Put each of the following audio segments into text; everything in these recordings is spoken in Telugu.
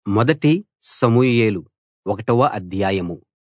మొదటి సమూయేలు ఒకటవ అధ్యాయం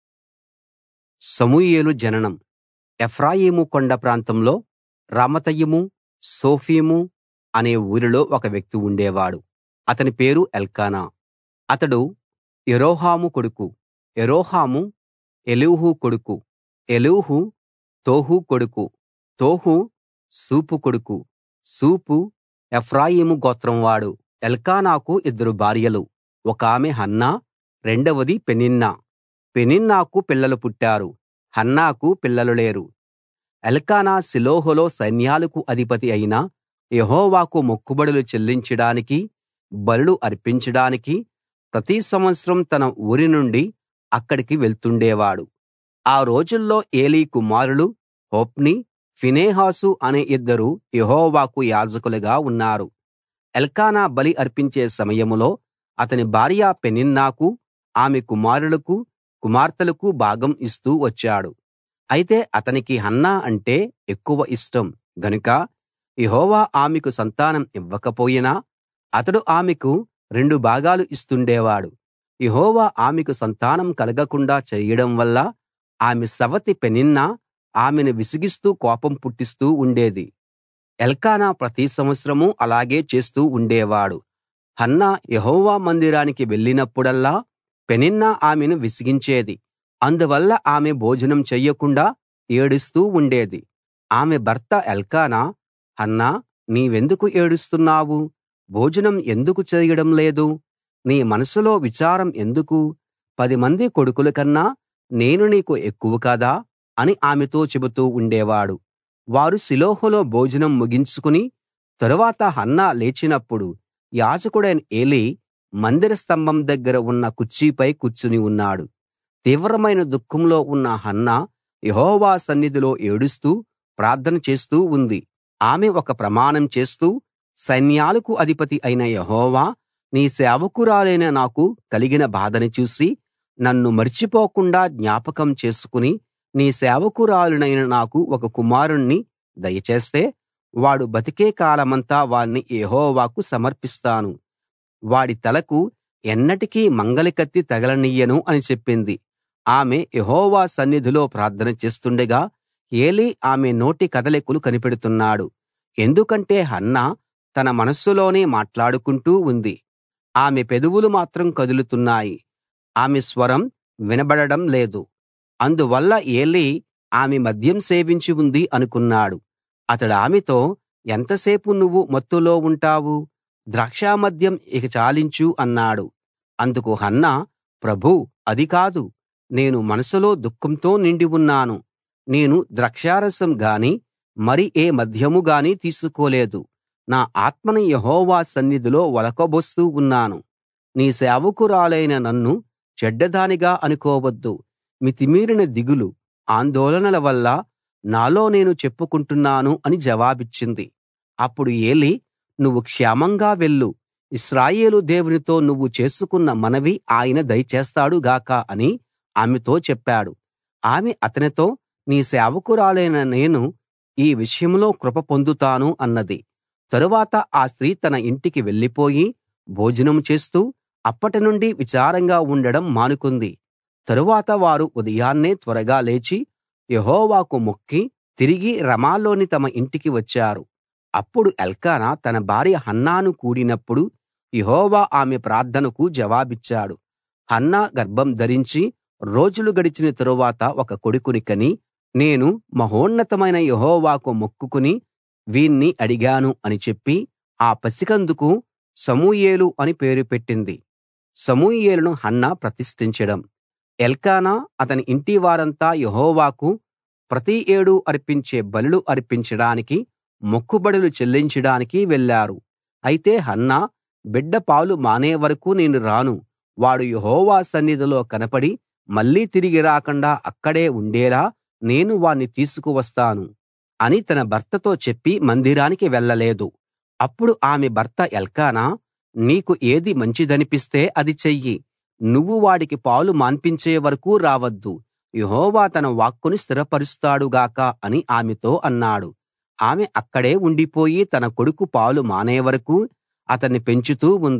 సమూయేలు జననం ఎఫ్రాయిము కొండ ప్రాంతంలో రామతయిము సోఫీము అనే ఊరిలో ఒక వ్యక్తి ఉండేవాడు అతని పేరు ఎల్కానా అతడు యెరోహాము కొడుకు యెరోహాము ఎలీహు కొడుకు ఎలీహు తోహు కొడుకు తోహు సూపు కొడుకు సూపు ఎఫ్రాయిము గోత్రం వాడు ఎల్కానాకు ఇద్దరు భార్యలు ఒకామె హన్నా రెండవది పెనిన్నా పెనిన్నాకు పిల్లలు పుట్టారు హన్నాకు పిల్లలు లేరు ఎల్కానా షిలోహులో సైన్యాలకు అధిపతి అయిన యెహోవాకు మొక్కుబడులు చెల్లించడానికీ బలులు అర్పించడానికీ ప్రతి సంవత్సరం తన ఊరి నుండి అక్కడికి వెళ్తుండేవాడు ఆ రోజుల్లో ఏలీ కుమారులు హొఫ్నీ ఫీనెహాసు అనే ఇద్దరు యెహోవాకు యాజకులుగా ఉన్నారు ఎల్కానా బలి అర్పించే సమయంలో అతని భార్య పెనిన్నాకు ఆమె కుమారులకు కుమార్తెలకు భాగం ఇస్తూ వచ్చాడు అయితే అతనికి హన్నా అంటే ఎక్కువ ఇష్టం గనుక యెహోవా ఆమెకు సంతానం ఇవ్వకపోయినా అతడు ఆమెకు రెండు భాగాలు ఇస్తుండేవాడు యెహోవా ఆమెకు సంతానం కలగకుండా చేయడం వల్ల ఆమె సవతి పెనిన్నా ఆమెను విసిగిస్తూ కోపం పుట్టిస్తూ ఉండేది ఎల్కానా ప్రతి సంవత్సరం అలాగే చేస్తూ ఉండేవాడు హన్నా యెహోవా మందిరానికి వెళ్ళినప్పుడల్లా పెనిన్నా ఆమెను విసిగించేది అందువల్ల ఆమె భోజనం చెయ్యకుండా ఏడుస్తూ ఉండేది ఆమె భర్త ఎల్కానా హన్నా నీవెందుకు ఏడుస్తున్నావు భోజనం ఎందుకు చేయడం లేదు నీ మనసులో విచారం ఎందుకు పదిమంది కొడుకుల కన్నా నేను నీకు ఎక్కువ కాదా అని ఆమెతో చెబుతూ ఉండేవాడు వారు షిలోహులో భోజనం ముగించుకుని తరువాత హన్నా లేచినప్పుడు యాజకుడైన ఏలీ మందిర స్తంభం దగ్గర ఉన్న కుర్చీపై కూర్చుని ఉన్నాడు తీవ్రమైన దుఃఖంలో ఉన్న హన్నా యెహోవా సన్నిధిలో ఏడుస్తూ ప్రార్థన చేస్తూ ఉంది ఆమె ఒక ప్రమాణం చేస్తూ సైన్యాలకు అధిపతి అయిన యెహోవా నీ సేవకురాలైన నాకు కలిగిన బాధను చూసి నన్ను మర్చిపోకుండా జ్ఞాపకం చేసుకుని నీ సేవకురాలినైన నాకు ఒక కుమారుణ్ణి దయచేస్తే వాడు బతికే కాలమంతా వాణ్ణి యెహోవాకు సమర్పిస్తాను వాడి తలకు ఎన్నటికీ మంగలి కత్తి తగలనియ్యను అని చెప్పింది ఆమె యెహోవా సన్నిధిలో ప్రార్థన చేస్తుండగా ఏలీ ఆమె నోటి కదలికలు కనిపెడుతున్నాడు ఎందుకంటే హన్నా తన మనస్సులోనే మాట్లాడుకుంటూ ఉంది ఆమె పెదవులు మాత్రం కదులుతున్నాయి ఆమె స్వరం వినబడడం లేదు అందువల్ల ఏలీ ఆమె మద్యం సేవించి ఉంది అనుకున్నాడు అతడామెతో ఎంతసేపు నువ్వు మత్తులో ఉంటావు ద్రాక్షామద్యం ఇక చాలించు అన్నాడు అందుకు హన్నా ప్రభూ అది కాదు నేను మనసులో దుఃఖంతో నిండి ఉన్నాను నేను ద్రాక్షారసం గాని మరి ఏ మద్యము గాని తీసుకోలేదు నా ఆత్మను యెహోవా సన్నిధిలో ఒలకబోస్తూ ఉన్నాను నీ సేవకురాలైన నన్ను చెడ్డదానిగా అనుకోవద్దు మితిమీరిన దిగులు ఆందోళనల వల్ల నాలో నేను చెప్పుకుంటున్నాను అని జవాబిచ్చింది అప్పుడు ఏలీ నువ్వు క్షేమంగా వెళ్ళు ఇశ్రాయేలు దేవునితో నువ్వు చేసుకున్న మనవి ఆయన దయచేస్తాడు గాక అని ఆమెతో చెప్పాడు ఆమె అతనితో నీ సేవకురాలైన నేను ఈ విషయంలో కృప పొందుతాను అన్నది తరువాత ఆ స్త్రీ తన ఇంటికి వెళ్ళిపోయి భోజనం చేస్తూ అప్పటినుండి విచారంగా ఉండడం మానుకుంది తరువాత వారు ఉదయాన్నే త్వరగా లేచి యెహోవాకు మొక్కి తిరిగి రమాలోని తమ ఇంటికి వచ్చారు అప్పుడు ఎల్కానా తన భార్య హన్నాను కూడినప్పుడు యెహోవా ఆమె ప్రార్థనకు జవాబిచ్చాడు హన్నా గర్భం ధరించి రోజులు గడిచిన తరువాత ఒక కొడుకుని కని నేను మహోన్నతమైన యెహోవాకు మొక్కుకుని వీణ్ణి అడిగాను అని చెప్పి ఆ పసికందుకు సమూయేలు అని పేరు పెట్టింది సమూయేలును హన్నా ప్రతిష్ఠించడం ఎల్కానా అతని ఇంటి వారంతా యెహోవాకు ప్రతి ఏడూ అర్పించే బలులు అర్పించడానికి మొక్కుబడులు చెల్లించడానికి వెళ్ళారు అయితే హన్నా బిడ్డ పాలు మానే వరకూ నేను రాను వాడు యెహోవా సన్నిధిలో కనపడి మళ్ళీ తిరిగి రాకుండా అక్కడే ఉండేలా నేను వాణ్ణి తీసుకువస్తాను అని తన భర్తతో చెప్పి మందిరానికి వెళ్ళలేదు అప్పుడు ఆమె భర్త ఎల్కానా నీకు ఏది మంచిదనిపిస్తే అది చెయ్యి నువ్వు వాడికి పాలు మాన్పించే వరకూ రావద్దు యెహోవా తన వాక్కును స్థిరపరుస్తాడు గాక అని ఆమెతో అన్నాడు ఆమె అక్కడే ఉండిపోయి తన కొడుకు పాలు మానే వరకూ అతన్ని పెంచుతూ ఉంది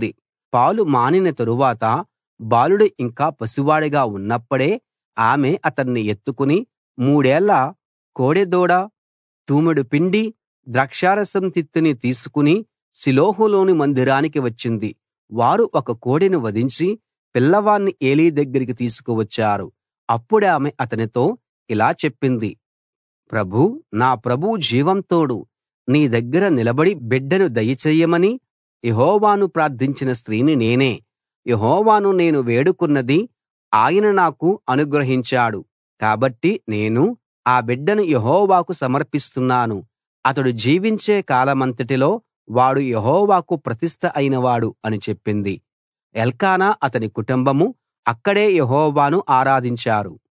పాలు మానిన తరువాత బాలుడు ఇంకా పసివాడుగా ఉన్నప్పుడే ఆమె అతన్ని ఎత్తుకుని మూడేళ్ల కోడెదూడ తూమెడు పిండి ద్రాక్షారసం తిత్తిని తీసుకుని షిలోహులోని మందిరానికి వచ్చింది వారు ఒక కోడెను వధించి పిల్లవాణ్ణి ఏలీ దగ్గరికి తీసుకువచ్చారు అప్పుడామె అతనితో ఇలా చెప్పింది ప్రభూ నా ప్రభువు జీవం తోడు నీ దగ్గర నిలబడి బిడ్డను దయచెయ్యమని యెహోవాను ప్రార్థించిన స్త్రీని నేనే యెహోవాను నేను వేడుకున్నది ఆయన నాకు అనుగ్రహించాడు కాబట్టి నేను ఆ బిడ్డను యెహోవాకు సమర్పిస్తున్నాను అతడు జీవించే కాలమంతటిలో వాడు యెహోవాకు ప్రతిష్ఠ అయినవాడు అని చెప్పింది ఎల్కానా అతని కుటుంబమూ అక్కడే యెహోవాను ఆరాధించారు